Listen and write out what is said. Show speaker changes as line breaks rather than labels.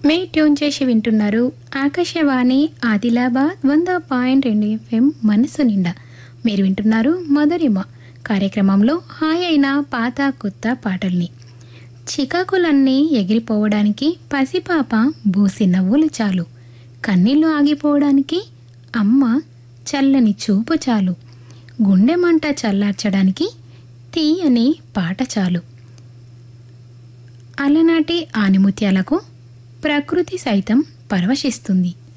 మే tune చేసి వింటున్నారు ఆకాశవాణి ఆదిలాబాద్ వంద పాయింట్ రెండు ఎఫ్ఎం మనసు నిండా మీరు వింటున్నారు మధురిమ కార్యక్రమంలో హాయ్ అయిన పాత కొత్త పాటల్ని చికాకులన్నీ ఎగిరిపోవడానికి పసిపాప బూసి నవ్వులు చాలు కన్నీళ్లు ఆగిపోవడానికి అమ్మ చల్లని చూపు చాలు గుండె మంట చల్లార్చడానికి తీయని పాట చాలు అలనాటి ఆనిముత్యాలకు ప్రకృతి సైతం పరవశిస్తుంది